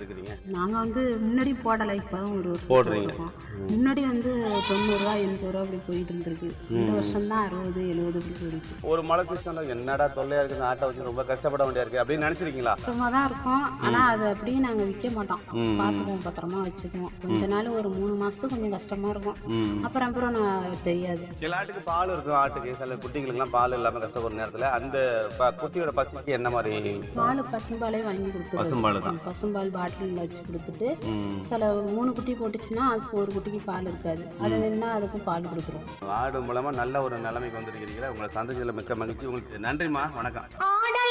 இருக்கிறீங்க நாங்க வந்து முன்னாடி போடலை இப்பதான் ஒரு வருஷம் போடுறீங்க. போட்டிருக்கோம். முன்னாடி வந்து தொண்ணூறுரூவா எண்பது ரூபா அப்படி போயிட்டு இருந்திருக்கு இந்த வருஷம் தான் அறுபது எழுபது அப்படி போயிருக்கு ஒரு மழை சீசனில் என்னடா தொல்லையா இருக்குது ஆட்டை வச்சு ரொம்ப கஷ்டப்பட வேண்டியா இருக்கு அப்படின்னு நினைச்சிருக்கீங்களா சும்மா தான் இருக்கும் ஆனா அது அப்படியே நாங்க விற்க மாட்டோம் ம். பார்த்துக்குவோம் பத்திரமா வச்சுக்குவோம் கொஞ்ச நாள் ஒரு மூணு மாசத்துக்கு கொஞ்சம் கஷ்டமா இருக்கும் ம் அப்புறம் அப்புறம் நான் தெரியாது சில ஆட்டுக்கு பால் இருக்கும் ஆட்டுக்கு சில குட்டிகளுக்குலாம் பால் இல்லாமல் கஷ்டப்படுற நேரத்தில் அந்த ப- குட்டியோட பசிக்கு என்ன மாதிரி பால் பசும்பாலே வாங்கி கொடுத்துருவோம் பசும்பால் தான் பசும்பால் பாட்டிலில் வச்சு கொடுத்துட்டு ம் சில மூணு குட்டி போட்டுச்சுன்னா அதுக்கு ஒரு குட்டிக்கு பால் இருக்காது அது வேணும்னா அதுக்கும் பால் கொடுக்குறோம் ஆடு மூலமா நல்ல ஒரு நிலைமைக்கு வந்திருக்கிறீங்க உங்களை சந்திச்சதுல மிக்க மகிழ்ச்சி உங்களுக்கு நன்றிம்மா வணக்கம் ஆடல்